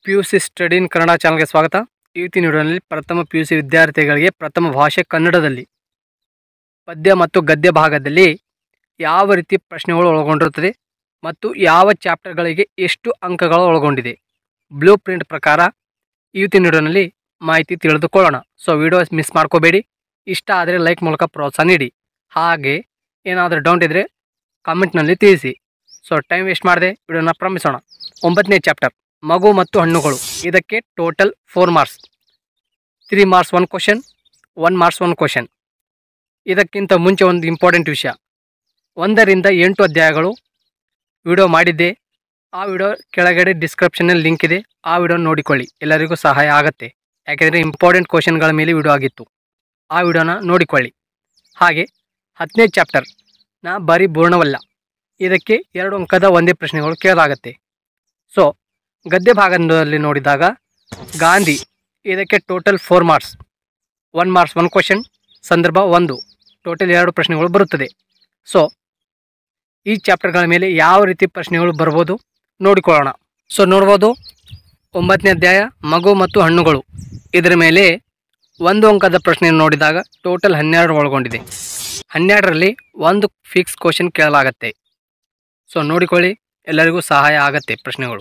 P U C study in Kannada ಚಾನಲ್ಗೆ ಸ್ವಾಗತ ಇವತ್ತಿನ ವಿಡಿಯೋನಲ್ಲಿ ಪ್ರಥಮ ಪಿ ಯು ಸಿ ವಿದ್ಯಾರ್ಥಿಗಳಿಗೆ ಪ್ರಥಮ ಭಾಷೆ ಕನ್ನಡದಲ್ಲಿ ಪದ್ಯ ಮತ್ತು ಗದ್ಯ ಭಾಗದಲ್ಲಿ ಯಾವ ರೀತಿ ಪ್ರಶ್ನೆಗಳು ಒಳಗೊಂಡಿರುತ್ತದೆ ಮತ್ತು ಯಾವ ಚಾಪ್ಟರ್ಗಳಿಗೆ ಎಷ್ಟು ಅಂಕಗಳು ಒಳಗೊಂಡಿದೆ ಬ್ಲೂ ಪ್ರಿಂಟ್ ಪ್ರಕಾರ ಇವತ್ತಿನ ವಿಡಿಯೋನಲ್ಲಿ ಮಾಹಿತಿ ತಿಳಿದುಕೊಳ್ಳೋಣ ಸೊ ವಿಡಿಯೋ ಮಿಸ್ ಮಾಡ್ಕೋಬೇಡಿ ಇಷ್ಟ ಆದರೆ ಲೈಕ್ ಮೂಲಕ ಪ್ರೋತ್ಸಾಹ ನೀಡಿ ಹಾಗೆ ಏನಾದರೂ ಡೌಟ್ ಇದ್ದರೆ ಕಾಮೆಂಟ್ನಲ್ಲಿ ತಿಳಿಸಿ ಸೊ ಟೈಮ್ ವೇಸ್ಟ್ ಮಾಡದೆ ವಿಡಿಯೋನ ಪ್ರಾರಂಭಿಸೋಣ ಒಂಬತ್ತನೇ ಚಾಪ್ಟರ್ ಮಗು ಮತ್ತು ಹಣ್ಣುಗಳು ಇದಕ್ಕೆ total four marks three marks one question one marks one question ಇದಕ್ಕಿಂತ ಮುಂಚೆ ಒಂದು ಇಂಪಾರ್ಟೆಂಟ್ ವಿಷಯ ಒಂದರಿಂದ ಎಂಟು ಅಧ್ಯಾಯಗಳು ವಿಡಿಯೋ ಮಾಡಿದ್ದೆ ಆ ವಿಡಿಯೋ ಕೆಳಗಡೆ ಡಿಸ್ಕ್ರಿಪ್ಷನಲ್ಲಿ ಲಿಂಕ್ ಇದೆ ಆ ವಿಡಿಯೋ ನೋಡಿಕೊಳ್ಳಿ ಎಲ್ಲರಿಗೂ ಸಹಾಯ ಆಗುತ್ತೆ ಯಾಕೆಂದರೆ ಇಂಪಾರ್ಟೆಂಟ್ ಕ್ವಶನ್ಗಳ ಮೇಲೆ ವಿಡಿಯೋ ಆಗಿತ್ತು ಆ ವಿಡಿಯೋನ ನೋಡಿಕೊಳ್ಳಿ ಹಾಗೆ ಹತ್ತನೇ ಚಾಪ್ಟರ್ ನಾ ಬರೀ ಪೂರ್ಣವಲ್ಲ ಇದಕ್ಕೆ ಎರಡು ಅಂಕದ ಒಂದೇ ಪ್ರಶ್ನೆಗಳು ಕೇಳಲಾಗತ್ತೆ ಸೊ ಗದ್ಯ ಭಾಗದಲ್ಲಿ ನೋಡಿದಾಗ ಗಾಂಧಿ ಇದಕ್ಕೆ total four marks one marks one question ಸಂದರ್ಭ ಒಂದು ಟೋಟಲ್ ಎರಡು ಪ್ರಶ್ನೆಗಳು ಬರುತ್ತದೆ ಸೊ ಈ ಚಾಪ್ಟರ್ಗಳ ಮೇಲೆ ಯಾವ ರೀತಿ ಪ್ರಶ್ನೆಗಳು ಬರ್ಬೋದು ನೋಡಿಕೊಳ್ಳೋಣ ಸೊ ನೋಡ್ಬೋದು ಒಂಬತ್ತನೇ ಅಧ್ಯಾಯ ಮಗು ಮತ್ತು ಹಣ್ಣುಗಳು ಇದರ ಮೇಲೆ ಒಂದು ಅಂಕದ ಪ್ರಶ್ನೆ ನೋಡಿದಾಗ ಟೋಟಲ್ ಹನ್ನೆರಡು ಒಳಗೊಂಡಿದೆ ಹನ್ನೆರಡರಲ್ಲಿ ಒಂದು ಫಿಕ್ಸ್ ಕ್ವಶನ್ ಕೇಳಲಾಗತ್ತೆ ಸೊ ನೋಡಿಕೊಳ್ಳಿ ಎಲ್ಲರಿಗೂ ಸಹಾಯ ಆಗತ್ತೆ ಪ್ರಶ್ನೆಗಳು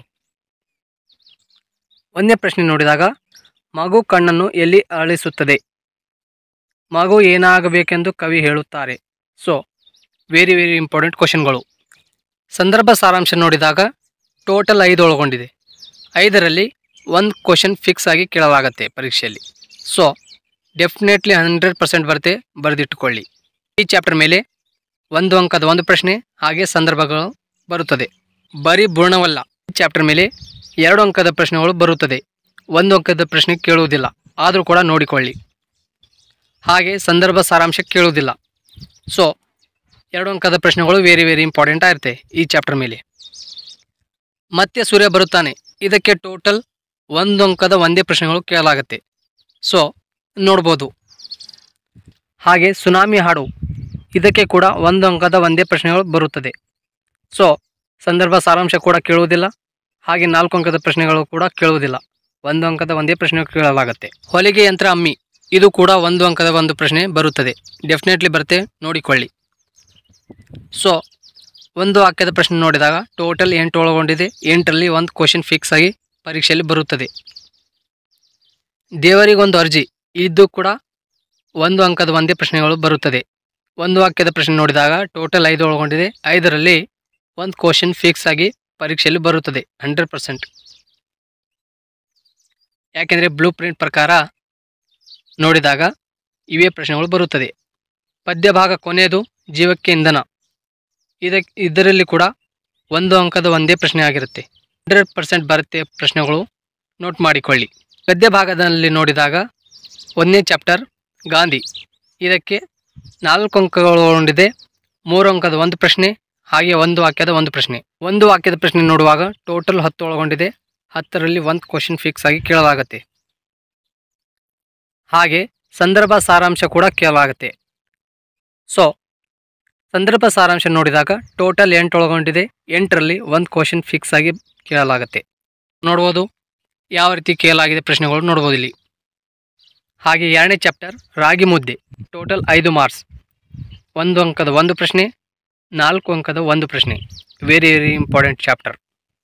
ಒಂದನೇ ಪ್ರಶ್ನೆ ನೋಡಿದಾಗ ಮಗು ಕಣ್ಣನ್ನು ಎಲ್ಲಿ ಅರಳಿಸುತ್ತದೆ ಮಗು ಏನಾಗಬೇಕೆಂದು ಕವಿ ಹೇಳುತ್ತಾರೆ ಸೊ ವೆರಿ ವೆರಿ ಇಂಪಾರ್ಟೆಂಟ್ ಕ್ವಶನ್ಗಳು ಸಂದರ್ಭ ಸಾರಾಂಶ ನೋಡಿದಾಗ ಟೋಟಲ್ ಐದು ಒಳಗೊಂಡಿದೆ ಐದರಲ್ಲಿ ಒಂದು ಕ್ವಶನ್ ಫಿಕ್ಸ್ ಆಗಿ ಕೇಳಲಾಗತ್ತೆ ಪರೀಕ್ಷೆಯಲ್ಲಿ ಸೊ ಡೆಫಿನೆಟ್ಲಿ ಹಂಡ್ರೆಡ್ ಪರ್ಸೆಂಟ್ ಬರುತ್ತೆ ಬರೆದಿಟ್ಟುಕೊಳ್ಳಿ ಈ ಚಾಪ್ಟರ್ ಮೇಲೆ ಒಂದು ಅಂಕದ ಒಂದು ಪ್ರಶ್ನೆ ಹಾಗೆ ಸಂದರ್ಭಗಳು ಬರುತ್ತದೆ ಬರೀ ಬುರ್ಣವಲ್ಲ ಈ ಚಾಪ್ಟರ್ ಮೇಲೆ ಎರಡು ಅಂಕದ ಪ್ರಶ್ನೆಗಳು ಬರುತ್ತದೆ ಒಂದು ಅಂಕದ ಪ್ರಶ್ನೆ ಕೇಳುವುದಿಲ್ಲ ಆದರೂ ಕೂಡ ನೋಡಿಕೊಳ್ಳಿ ಹಾಗೆ ಸಂದರ್ಭ ಸಾರಾಂಶ ಕೇಳುವುದಿಲ್ಲ ಸೊ ಎರಡು ಅಂಕದ ಪ್ರಶ್ನೆಗಳು ವೆರಿ ವೆರಿ ಇಂಪಾರ್ಟೆಂಟ್ ಆಗಿರುತ್ತೆ ಈ ಚಾಪ್ಟರ್ ಮೇಲೆ ಮತ್ತೆ ಸೂರ್ಯ ಬರುತ್ತಾನೆ ಇದಕ್ಕೆ ಟೋಟಲ್ ಒಂದು ಅಂಕದ ಒಂದೇ ಪ್ರಶ್ನೆಗಳು ಕೇಳಲಾಗುತ್ತೆ ಸೊ ನೋಡ್ಬೋದು ಹಾಗೆ ಸುನಾಮಿ ಹಾಡು ಇದಕ್ಕೆ ಕೂಡ ಒಂದು ಅಂಕದ ಒಂದೇ ಪ್ರಶ್ನೆಗಳು ಬರುತ್ತದೆ ಸೊ ಸಂದರ್ಭ ಸಾರಾಂಶ ಕೂಡ ಕೇಳುವುದಿಲ್ಲ ಹಾಗೆ ನಾಲ್ಕು ಅಂಕದ ಪ್ರಶ್ನೆಗಳು ಕೂಡ ಕೇಳುವುದಿಲ್ಲ ಒಂದು ಅಂಕದ ಒಂದೇ ಪ್ರಶ್ನೆ ಕೇಳಲಾಗುತ್ತೆ ಹೊಲಿಗೆ ಯಂತ್ರ ಅಮ್ಮಿ ಇದು ಕೂಡ ಒಂದು ಅಂಕದ ಒಂದು ಪ್ರಶ್ನೆ ಬರುತ್ತದೆ ಡೆಫಿನೆಟ್ಲಿ ಬರುತ್ತೆ ನೋಡಿಕೊಳ್ಳಿ ಸೊ ಒಂದು ವಾಕ್ಯದ ಪ್ರಶ್ನೆ ನೋಡಿದಾಗ ಟೋಟಲ್ ಎಂಟು ಒಳಗೊಂಡಿದೆ ಎಂಟರಲ್ಲಿ ಒಂದು ಕ್ವಶನ್ ಫಿಕ್ಸ್ ಆಗಿ ಪರೀಕ್ಷೆಯಲ್ಲಿ ಬರುತ್ತದೆ ದೇವರಿಗೊಂದು ಅರ್ಜಿ ಇದು ಕೂಡ ಒಂದು ಅಂಕದ ಒಂದೇ ಪ್ರಶ್ನೆಗಳು ಬರುತ್ತದೆ ಒಂದು ವಾಕ್ಯದ ಪ್ರಶ್ನೆ ನೋಡಿದಾಗ ಟೋಟಲ್ ಐದು ಒಳಗೊಂಡಿದೆ ಐದರಲ್ಲಿ ಒಂದು ಕ್ವಶನ್ ಫಿಕ್ಸ್ ಆಗಿ ಪರೀಕ್ಷೆಯಲ್ಲಿ ಬರುತ್ತದೆ ಹಂಡ್ರೆಡ್ ಪರ್ಸೆಂಟ್ ಯಾಕೆಂದರೆ ಬ್ಲೂ ಪ್ರಿಂಟ್ ಪ್ರಕಾರ ನೋಡಿದಾಗ ಇವೇ ಪ್ರಶ್ನೆಗಳು ಬರುತ್ತದೆ ಪದ್ಯ ಭಾಗ ಕೊನೆಯದು ಜೀವಕ್ಕೆ ಇಂಧನ ಇದಕ್ಕೆ ಇದರಲ್ಲಿ ಕೂಡ ಒಂದು ಅಂಕದ ಒಂದೇ ಪ್ರಶ್ನೆ ಆಗಿರುತ್ತೆ ಹಂಡ್ರೆಡ್ ಪರ್ಸೆಂಟ್ ಬರುತ್ತೆ ಪ್ರಶ್ನೆಗಳು ನೋಟ್ ಮಾಡಿಕೊಳ್ಳಿ ಗದ್ಯ ಭಾಗದಲ್ಲಿ ನೋಡಿದಾಗ ಒಂದನೇ ಚಾಪ್ಟರ್ ಗಾಂಧಿ ಇದಕ್ಕೆ ನಾಲ್ಕು ಅಂಕಗಳು ಒಳಗೊಂಡಿದೆ ಮೂರು ಅಂಕದ ಒಂದು ಪ್ರಶ್ನೆ ಹಾಗೆ ಒಂದು ವಾಕ್ಯದ ಒಂದು ಪ್ರಶ್ನೆ ಒಂದು ವಾಕ್ಯದ ಪ್ರಶ್ನೆ ನೋಡುವಾಗ ಟೋಟಲ್ ಹತ್ತು ಒಳಗೊಂಡಿದೆ ಹತ್ತರಲ್ಲಿ ಒಂದು ಕ್ವಶನ್ ಫಿಕ್ಸ್ ಆಗಿ ಕೇಳಲಾಗುತ್ತೆ ಹಾಗೆ ಸಂದರ್ಭ ಸಾರಾಂಶ ಕೂಡ ಕೇಳಲಾಗುತ್ತೆ ಸೊ ಸಂದರ್ಭ ಸಾರಾಂಶ ನೋಡಿದಾಗ ಟೋಟಲ್ ಎಂಟು ಒಳಗೊಂಡಿದೆ ಎಂಟರಲ್ಲಿ ಒಂದು ಕ್ವಶನ್ ಫಿಕ್ಸ್ ಆಗಿ ಕೇಳಲಾಗುತ್ತೆ ನೋಡ್ಬೋದು ಯಾವ ರೀತಿ ಕೇಳಲಾಗಿದೆ ಪ್ರಶ್ನೆಗಳು ನೋಡ್ಬೋದು ಇಲ್ಲಿ ಹಾಗೆ ಎರಡನೇ ಚಾಪ್ಟರ್ ರಾಗಿ ಮುದ್ದೆ ಟೋಟಲ್ ಐದು ಮಾರ್ಕ್ಸ್ ಒಂದು ಅಂಕದ ಒಂದು ಪ್ರಶ್ನೆ ನಾಲ್ಕು ಅಂಕದ ಒಂದು ಪ್ರಶ್ನೆ very very important chapter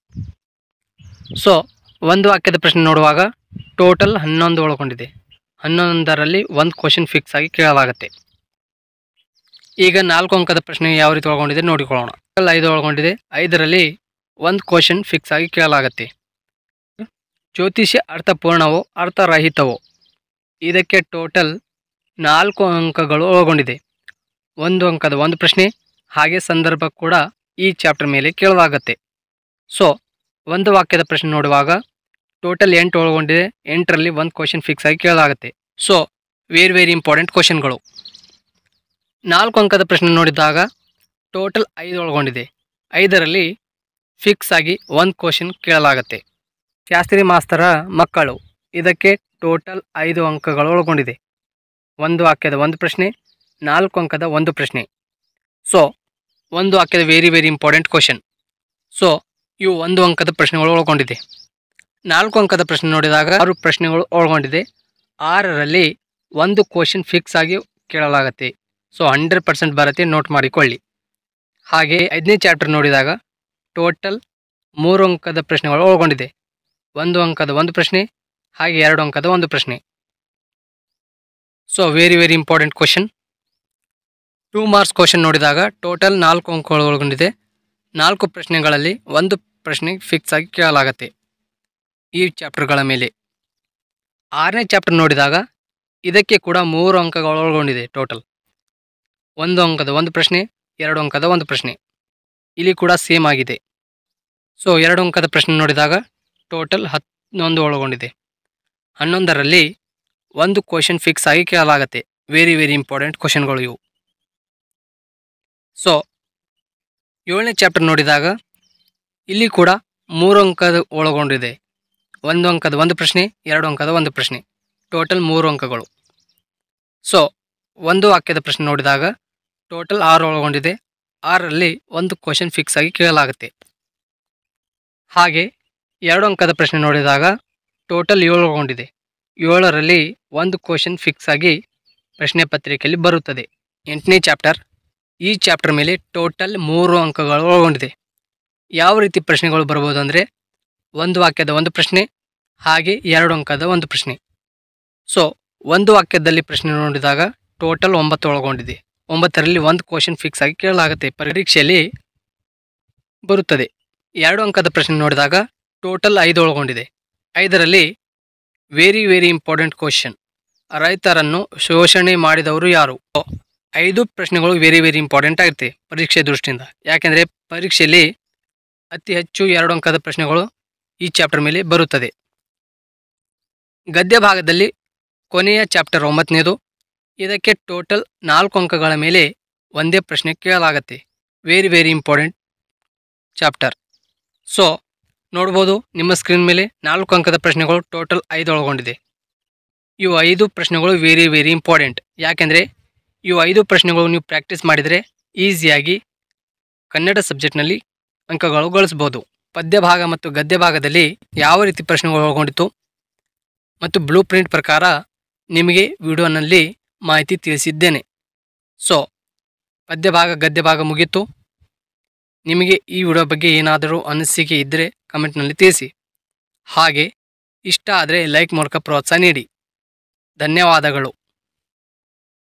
so ಒಂದು ವಾಕ್ಯದ ಪ್ರಶ್ನೆ ನೋಡುವಾಗ ಟೋಟಲ್ ಹನ್ನೊಂದು ಒಳಗೊಂಡಿದೆ ಹನ್ನೊಂದರಲ್ಲಿ ಒಂದು ಕ್ವಶನ್ ಫಿಕ್ಸ್ ಆಗಿ ಕೇಳಲಾಗುತ್ತೆ ಈಗ ನಾಲ್ಕು ಅಂಕದ ಪ್ರಶ್ನೆ ಯಾವ ರೀತಿ ಒಳಗೊಂಡಿದೆ ನೋಡಿಕೊಳ್ಳೋಣ ಟೋಟಲ್ ಐದು ಒಳಗೊಂಡಿದೆ ಐದರಲ್ಲಿ ಒಂದು ಕ್ವಶನ್ ಫಿಕ್ಸ್ ಆಗಿ ಕೇಳಲಾಗುತ್ತೆ ಜ್ಯೋತಿಷ್ಯ ಅರ್ಥಪೂರ್ಣವೋ ಅರ್ಥರಹಿತವೋ ಇದಕ್ಕೆ ಟೋಟಲ್ ನಾಲ್ಕು ಅಂಕಗಳು ಒಳಗೊಂಡಿದೆ ಒಂದು ಅಂಕದ ಒಂದು ಪ್ರಶ್ನೆ ಹಾಗೆ ಸಂದರ್ಭ ಕೂಡ ಈ ಚಾಪ್ಟರ್ ಮೇಲೆ ಕೇಳಲಾಗುತ್ತೆ ಸೊ ಒಂದು ವಾಕ್ಯದ ಪ್ರಶ್ನೆ ನೋಡುವಾಗ ಟೋಟಲ್ ಎಂಟು ಒಳಗೊಂಡಿದೆ ಎಂಟರಲ್ಲಿ ಒಂದು ಕ್ವಶನ್ ಫಿಕ್ಸ್ ಆಗಿ ಕೇಳಲಾಗುತ್ತೆ ಸೊ ವೆರಿ ವೆರಿ ಇಂಪಾರ್ಟೆಂಟ್ ಕ್ವಶನ್ಗಳು ನಾಲ್ಕು ಅಂಕದ ಪ್ರಶ್ನೆ ನೋಡಿದಾಗ ಟೋಟಲ್ ಐದು ಒಳಗೊಂಡಿದೆ ಐದರಲ್ಲಿ ಫಿಕ್ಸ್ ಆಗಿ ಒಂದು ಕ್ವಶನ್ ಕೇಳಲಾಗುತ್ತೆ ಶಾಸ್ತ್ರಿ ಮಾಸ್ತರ ಮಕ್ಕಳು ಇದಕ್ಕೆ ಟೋಟಲ್ ಐದು ಅಂಕಗಳು ಒಳಗೊಂಡಿದೆ ಒಂದು ವಾಕ್ಯದ ಒಂದು ಪ್ರಶ್ನೆ ನಾಲ್ಕು ಅಂಕದ ಒಂದು ಪ್ರಶ್ನೆ ಸೊ ಒಂದು ವಾಕ್ಯದ very very important question so ಇವು ಒಂದು ಅಂಕದ ಪ್ರಶ್ನೆಗಳು ಒಳಗೊಂಡಿದೆ ನಾಲ್ಕು ಅಂಕದ ಪ್ರಶ್ನೆ ನೋಡಿದಾಗ ಆರು ಪ್ರಶ್ನೆಗಳು ಒಳಗೊಂಡಿದೆ ಆರರಲ್ಲಿ ಒಂದು ಕ್ವಶನ್ ಫಿಕ್ಸ್ ಆಗಿ ಕೇಳಲಾಗತ್ತೆ ಸೊ ಹಂಡ್ರೆಡ್ ಪರ್ಸೆಂಟ್ ಬರುತ್ತೆ ನೋಟ್ ಮಾಡಿಕೊಳ್ಳಿ ಹಾಗೆ ಐದನೇ ಚಾಪ್ಟರ್ ನೋಡಿದಾಗ ಟೋಟಲ್ ಮೂರು ಅಂಕದ ಪ್ರಶ್ನೆಗಳು ಒಳಗೊಂಡಿದೆ ಒಂದು ಅಂಕದ ಒಂದು ಪ್ರಶ್ನೆ ಹಾಗೆ ಎರಡು ಅಂಕದ ಒಂದು ಪ್ರಶ್ನೆ so very very important question two marks question ನೋಡಿದಾಗ ಟೋಟಲ್ ನಾಲ್ಕು ಅಂಕಗಳು ಒಳಗೊಂಡಿದೆ ನಾಲ್ಕು ಪ್ರಶ್ನೆಗಳಲ್ಲಿ ಒಂದು ಪ್ರಶ್ನೆ ಫಿಕ್ಸ್ ಆಗಿ ಕೇಳಲಾಗತ್ತೆ ಈ ಚಾಪ್ಟರ್ಗಳ ಮೇಲೆ ಆರನೇ ಚಾಪ್ಟರ್ ನೋಡಿದಾಗ ಇದಕ್ಕೆ ಕೂಡ ಮೂರು ಅಂಕಗಳು ಒಳಗೊಂಡಿದೆ ಟೋಟಲ್ ಒಂದು ಅಂಕದ ಒಂದು ಪ್ರಶ್ನೆ ಎರಡು ಅಂಕದ ಒಂದು ಪ್ರಶ್ನೆ ಇಲ್ಲಿ ಕೂಡ ಸೇಮ್ ಆಗಿದೆ ಸೊ ಎರಡು ಅಂಕದ ಪ್ರಶ್ನೆ ನೋಡಿದಾಗ ಟೋಟಲ್ ಹನ್ನೊಂದು ಒಳಗೊಂಡಿದೆ ಹನ್ನೊಂದರಲ್ಲಿ ಒಂದು ಕ್ವಶನ್ ಫಿಕ್ಸ್ ಆಗಿ ಕೇಳಲಾಗತ್ತೆ ವೆರಿ ವೆರಿ ಇಂಪಾರ್ಟೆಂಟ್ ಕ್ವಶನ್ಗಳು ಇವು ಸೊ ಏಳನೇ ಚಾಪ್ಟರ್ ನೋಡಿದಾಗ ಇಲ್ಲಿ ಕೂಡ ಮೂರು ಅಂಕದ ಒಳಗೊಂಡಿದೆ ಒಂದು ಅಂಕದ ಒಂದು ಪ್ರಶ್ನೆ ಎರಡು ಅಂಕದ ಒಂದು ಪ್ರಶ್ನೆ ಟೋಟಲ್ ಮೂರು ಅಂಕಗಳು ಸೊ ಒಂದು ವಾಕ್ಯದ ಪ್ರಶ್ನೆ ನೋಡಿದಾಗ ಟೋಟಲ್ ಆರು ಒಳಗೊಂಡಿದೆ ಆರರಲ್ಲಿ ಒಂದು ಕ್ವಶನ್ ಫಿಕ್ಸ್ ಆಗಿ ಕೇಳಲಾಗುತ್ತೆ ಹಾಗೆ ಎರಡು ಅಂಕದ ಪ್ರಶ್ನೆ ನೋಡಿದಾಗ ಟೋಟಲ್ ಏಳು ಒಳಗೊಂಡಿದೆ ಏಳರಲ್ಲಿ ಒಂದು ಕ್ವಶನ್ ಫಿಕ್ಸ್ ಆಗಿ ಪ್ರಶ್ನೆ ಪತ್ರಿಕೆಯಲ್ಲಿ ಬರುತ್ತದೆ ಎಂಟನೇ ಚಾಪ್ಟರ್ ಈ ಚಾಪ್ಟರ್ ಮೇಲೆ ಟೋಟಲ್ ಮೂರು ಅಂಕಗಳು ಒಳಗೊಂಡಿದೆ ಯಾವ ರೀತಿ ಪ್ರಶ್ನೆಗಳು ಬರ್ಬೋದು ಅಂದರೆ ಒಂದು ವಾಕ್ಯದ ಒಂದು ಪ್ರಶ್ನೆ ಹಾಗೆ ಎರಡು ಅಂಕದ ಒಂದು ಪ್ರಶ್ನೆ ಸೊ ಒಂದು ವಾಕ್ಯದಲ್ಲಿ ಪ್ರಶ್ನೆ ನೋಡಿದಾಗ ಟೋಟಲ್ ಒಂಬತ್ತು ಒಳಗೊಂಡಿದೆ ಒಂಬತ್ತರಲ್ಲಿ ಒಂದು ಕ್ವಶನ್ ಫಿಕ್ಸ್ ಆಗಿ ಕೇಳಲಾಗುತ್ತೆ ಪರೀಕ್ಷೆಯಲ್ಲಿ ಬರುತ್ತದೆ ಎರಡು ಅಂಕದ ಪ್ರಶ್ನೆ ನೋಡಿದಾಗ ಟೋಟಲ್ ಐದು ಒಳಗೊಂಡಿದೆ ಐದರಲ್ಲಿ ವೆರಿ ವೆರಿ ಇಂಪಾರ್ಟೆಂಟ್ ಕ್ವಶನ್ ರೈತರನ್ನು ಶೋಷಣೆ ಮಾಡಿದವರು ಯಾರು ಐದು ಪ್ರಶ್ನೆಗಳು ವೆರಿ ವೆರಿ ಇಂಪಾರ್ಟೆಂಟ್ ಆಗುತ್ತೆ ಪರೀಕ್ಷೆ ದೃಷ್ಟಿಯಿಂದ ಯಾಕೆಂದರೆ ಪರೀಕ್ಷೆಯಲ್ಲಿ ಅತಿ ಹೆಚ್ಚು ಎರಡು ಅಂಕದ ಪ್ರಶ್ನೆಗಳು ಈ ಚಾಪ್ಟರ್ ಮೇಲೆ ಬರುತ್ತದೆ ಗದ್ಯ ಭಾಗದಲ್ಲಿ ಕೊನೆಯ ಚಾಪ್ಟರ್ ಒಂಬತ್ತನೇದು ಇದಕ್ಕೆ ಟೋಟಲ್ ನಾಲ್ಕು ಅಂಕಗಳ ಮೇಲೆ ಒಂದೇ ಪ್ರಶ್ನೆ ಕೇಳಲಾಗತ್ತೆ very very important chapter so ನೋಡ್ಬೋದು ನಿಮ್ಮ ಸ್ಕ್ರೀನ್ ಮೇಲೆ ನಾಲ್ಕು ಅಂಕದ ಪ್ರಶ್ನೆಗಳು ಟೋಟಲ್ ಐದು ಒಳಗೊಂಡಿದೆ ಇವು ಐದು ಪ್ರಶ್ನೆಗಳು ವೆರಿ ವೆರಿ ಇಂಪಾರ್ಟೆಂಟ್ ಯಾಕೆಂದರೆ ಇವು ಐದು ಪ್ರಶ್ನೆಗಳು ನೀವು ಪ್ರಾಕ್ಟೀಸ್ ಮಾಡಿದರೆ ಈಸಿಯಾಗಿ ಕನ್ನಡ ಸಬ್ಜೆಕ್ಟ್ನಲ್ಲಿ ಅಂಕಗಳು ಗಳಿಸ್ಬೋದು ಪದ್ಯ ಭಾಗ ಮತ್ತು ಗದ್ಯ ಭಾಗದಲ್ಲಿ ಯಾವ ರೀತಿ ಪ್ರಶ್ನೆಗಳು ಒಳಗೊಂಡಿತ್ತು ಮತ್ತು ಬ್ಲೂ ಪ್ರಿಂಟ್ ಪ್ರಕಾರ ನಿಮಗೆ ವಿಡಿಯೋನಲ್ಲಿ ಮಾಹಿತಿ ತಿಳಿಸಿದ್ದೇನೆ ಸೊ ಪದ್ಯ ಭಾಗ ಗದ್ಯ ಭಾಗ ಮುಗೀತು ನಿಮಗೆ ಈ ವಿಡಿಯೋ ಬಗ್ಗೆ ಏನಾದರೂ ಅನಿಸಿಕೆ ಇದ್ದರೆ ಕಮೆಂಟ್ನಲ್ಲಿ ತಿಳಿಸಿ ಹಾಗೆ ಇಷ್ಟ ಆದರೆ ಲೈಕ್ ಮೂಲಕ ಪ್ರೋತ್ಸಾಹ ನೀಡಿ ಧನ್ಯವಾದಗಳು